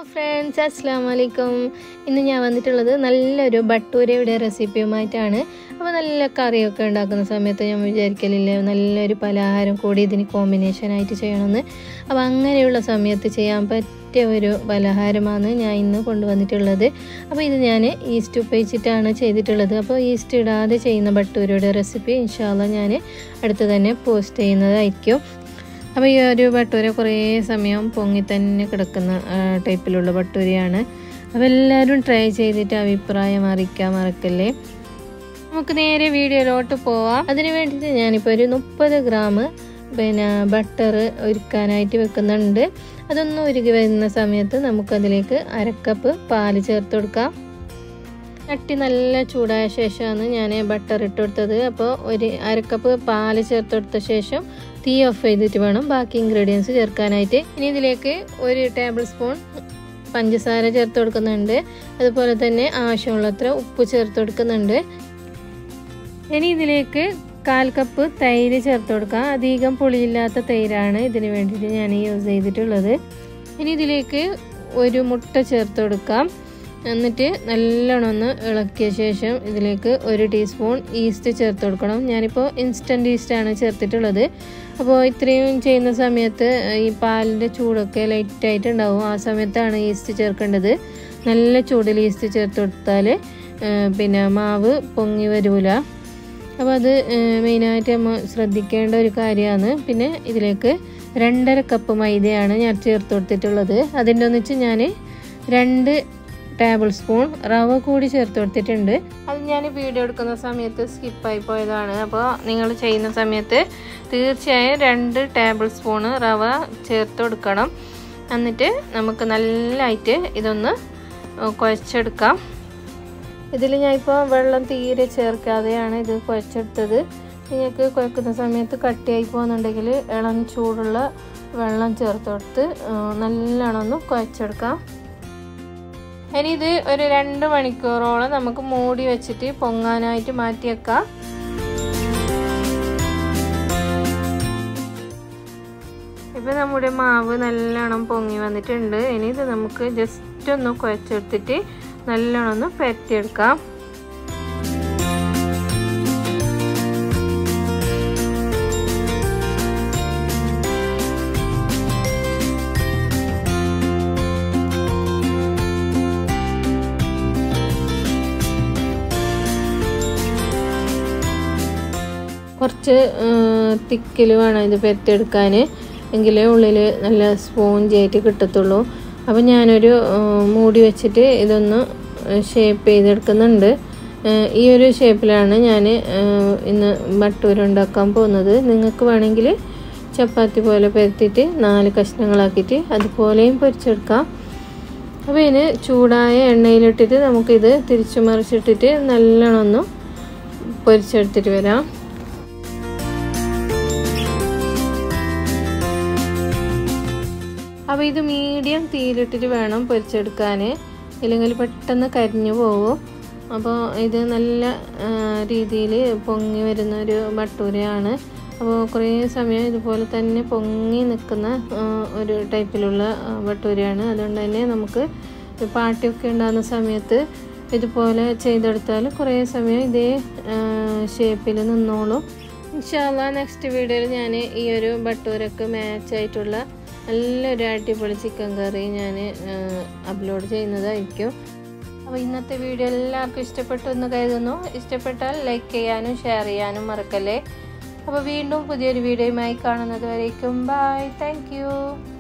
friends അസ്സാം വലൈക്കും ഇന്ന് ഞാൻ വന്നിട്ടുള്ളത് നല്ലൊരു ബട്ടൂരയുടെ റെസിപ്പിയുമായിട്ടാണ് അപ്പോൾ നല്ല കറിയൊക്കെ ഉണ്ടാക്കുന്ന സമയത്ത് ഞാൻ വിചാരിക്കലില്ല നല്ലൊരു പലഹാരം കൂടി ഇതിന് കോമ്പിനേഷനായിട്ട് ചെയ്യണമെന്ന് അപ്പോൾ അങ്ങനെയുള്ള സമയത്ത് ചെയ്യാൻ പറ്റിയ ഒരു പലഹാരമാണ് ഞാൻ ഇന്ന് കൊണ്ടുവന്നിട്ടുള്ളത് അപ്പോൾ ഇത് ഞാൻ ഈസ്റ്റ് ഉപയോഗിച്ചിട്ടാണ് ചെയ്തിട്ടുള്ളത് അപ്പോൾ ഈസ്റ്റ് ഇടാതെ ചെയ്യുന്ന ബട്ടൂരയുടെ റെസിപ്പി ഇൻഷാല്ല ഞാൻ അടുത്ത് തന്നെ പോസ്റ്റ് ചെയ്യുന്നതായിരിക്കും അപ്പോൾ ഈ ഒരു ബട്ടൂര കുറേ സമയം പൊങ്ങി തന്നെ കിടക്കുന്ന ടൈപ്പിലുള്ള ബട്ടൂരയാണ് അപ്പോൾ എല്ലാവരും ട്രൈ ചെയ്തിട്ട് അഭിപ്രായം അറിയിക്കാൻ മറക്കല്ലേ നമുക്ക് നേരെ വീഡിയോയിലോട്ട് പോവാം അതിന് വേണ്ടിയിട്ട് ഞാനിപ്പോൾ ഒരു മുപ്പത് ഗ്രാം പിന്നെ ബട്ടർ ഒരുക്കാനായിട്ട് വെക്കുന്നുണ്ട് അതൊന്നും ഉരുകി വരുന്ന സമയത്ത് നമുക്കതിലേക്ക് അരക്കപ്പ് പാല് ചേർത്ത് കൊടുക്കാം ചട്ടി നല്ല ചൂടായ ശേഷമാണ് ഞാൻ ബട്ടർ ഇട്ട് കൊടുത്തത് അപ്പോൾ ഒരു അരക്കപ്പ് പാല് ചേർത്ത് കൊടുത്ത ശേഷം തീ ഓഫ് ചെയ്തിട്ട് വേണം ബാക്കി ഇൻഗ്രീഡിയൻസ് ചേർക്കാനായിട്ട് ഇനി ഇതിലേക്ക് ഒരു ടേബിൾ സ്പൂൺ പഞ്ചസാര ചേർത്ത് കൊടുക്കുന്നുണ്ട് അതുപോലെ തന്നെ ആവശ്യമുള്ളത്ര ഉപ്പ് ചേർത്ത് കൊടുക്കുന്നുണ്ട് ഇനി ഇതിലേക്ക് കാൽ കപ്പ് തൈര് ചേർത്ത് കൊടുക്കാം അധികം പുളിയില്ലാത്ത തൈരാണ് ഇതിന് വേണ്ടിയിട്ട് ഞാൻ യൂസ് ചെയ്തിട്ടുള്ളത് ഇനി ഇതിലേക്ക് ഒരു മുട്ട ചേർത്ത് കൊടുക്കാം എന്നിട്ട് നല്ലോണം ഒന്ന് ഇളക്കിയ ശേഷം ഇതിലേക്ക് ഒരു ടീസ്പൂൺ ഈസ്റ്റ് ചേർത്ത് കൊടുക്കണം ഞാനിപ്പോൾ ഇൻസ്റ്റൻറ്റ് ഈസ്റ്റാണ് ചേർത്തിട്ടുള്ളത് അപ്പോൾ ഇത്രയും ചെയ്യുന്ന സമയത്ത് ഈ പാലിൻ്റെ ചൂടൊക്കെ ലൈറ്റായിട്ട് ഉണ്ടാവും ആ സമയത്താണ് ഈസ്റ്റ് ചേർക്കേണ്ടത് നല്ല ചൂടിൽ ഈസ്റ്റ് ചേർത്ത് കൊടുത്താൽ പിന്നെ മാവ് പൊങ്ങി വരൂല അപ്പോൾ അത് മെയിനായിട്ട് നമ്മൾ ശ്രദ്ധിക്കേണ്ട ഒരു കാര്യമാണ് പിന്നെ ഇതിലേക്ക് രണ്ടര കപ്പ് മൈദയാണ് ഞാൻ ചേർത്ത് കൊടുത്തിട്ടുള്ളത് അതിൻ്റെ ഒന്നിച്ച് ഞാൻ രണ്ട് ടേബിൾ സ്പൂൺ റവ കൂടി ചേർത്ത് കൊടുത്തിട്ടുണ്ട് അത് ഞാൻ വീഡിയോ എടുക്കുന്ന സമയത്ത് സ്കിപ്പായി പോയതാണ് അപ്പോൾ നിങ്ങൾ ചെയ്യുന്ന സമയത്ത് തീർച്ചയായും രണ്ട് ടേബിൾ സ്പൂണ് റവ ചേർത്ത് കൊടുക്കണം എന്നിട്ട് നമുക്ക് നല്ലതായിട്ട് ഇതൊന്ന് കുഴച്ചെടുക്കാം ഇതിൽ ഞാനിപ്പോൾ വെള്ളം തീരെ ചേർക്കാതെയാണ് ഇത് കുഴച്ചെടുത്തത് നിങ്ങൾക്ക് കുഴക്കുന്ന സമയത്ത് കട്ടിയായി പോകുന്നുണ്ടെങ്കിൽ ഇളം ചൂടുള്ള വെള്ളം ചേർത്ത് കൊടുത്ത് നല്ലോണം ഒന്ന് കുഴച്ചെടുക്കാം ഇനി ഇത് ഒരു രണ്ട് മണിക്കൂറോളം നമുക്ക് മൂടി വെച്ചിട്ട് പൊങ്ങാനായിട്ട് മാറ്റി വെക്കാം ഇപ്പം നമ്മുടെ മാവ് നല്ലോണം പൊങ്ങി വന്നിട്ടുണ്ട് ഇനി ഇത് നമുക്ക് ജസ്റ്റ് ഒന്ന് കുഴച്ചെടുത്തിട്ട് നല്ലോണം ഒന്ന് പരത്തിയെടുക്കാം കുറച്ച് തിക്കിൽ വേണം ഇത് പെരത്തിയെടുക്കാൻ എങ്കിലേ ഉള്ളിൽ നല്ല സ്പോഞ്ച് ആയിട്ട് കിട്ടത്തുള്ളൂ അപ്പം ഞാനൊരു മൂടി വെച്ചിട്ട് ഇതൊന്ന് ഷേപ്പ് ചെയ്തെടുക്കുന്നുണ്ട് ഈ ഒരു ഷേപ്പിലാണ് ഞാൻ ഇന്ന് ബട്ടൂര ഉണ്ടാക്കാൻ പോകുന്നത് നിങ്ങൾക്ക് വേണമെങ്കിൽ ചപ്പാത്തി പോലെ പരത്തിയിട്ട് നാല് കഷ്ണങ്ങളാക്കിയിട്ട് അതുപോലെയും പൊരിച്ചെടുക്കാം അപ്പോൾ ഇതിന് ചൂടായ എണ്ണയിലിട്ടിട്ട് നമുക്കിത് തിരിച്ചു മറിച്ചിട്ടിട്ട് നല്ലോണം ഒന്ന് പൊരിച്ചെടുത്തിട്ട് വരാം അപ്പോൾ ഇത് മീഡിയം തീയിലിട്ടിട്ട് വേണം പൊരിച്ചെടുക്കാൻ ഇല്ലെങ്കിൽ പെട്ടെന്ന് കരിഞ്ഞു പോകും അപ്പോൾ ഇത് നല്ല രീതിയിൽ പൊങ്ങി വരുന്ന ഒരു ബട്ടൂരയാണ് അപ്പോൾ കുറേ സമയം ഇതുപോലെ തന്നെ പൊങ്ങി നിൽക്കുന്ന ഒരു ടൈപ്പിലുള്ള ബട്ടൂരയാണ് അതുകൊണ്ട് തന്നെ നമുക്ക് പാർട്ടിയൊക്കെ ഉണ്ടാകുന്ന സമയത്ത് ഇതുപോലെ ചെയ്തെടുത്താൽ കുറേ സമയം ഇതേ ഷേപ്പിൽ നിന്നോളും ഇൻഷാല്ല നെക്സ്റ്റ് വീഡിയോയിൽ ഞാൻ ഈ ഒരു ബട്ടൂരക്ക് മാച്ചായിട്ടുള്ള നല്ലൊരു അടിപൊളി ചിക്കൻ കറി ഞാൻ അപ്ലോഡ് ചെയ്യുന്നതായിരിക്കും അപ്പോൾ ഇന്നത്തെ വീഡിയോ എല്ലാവർക്കും ഇഷ്ടപ്പെട്ടു എന്ന് കരുതുന്നു ഇഷ്ടപ്പെട്ടാൽ ലൈക്ക് ചെയ്യാനും ഷെയർ ചെയ്യാനും മറക്കല്ലേ അപ്പോൾ വീണ്ടും പുതിയൊരു വീഡിയോയുമായി കാണുന്നത് വരേക്കും ബൈ താങ്ക്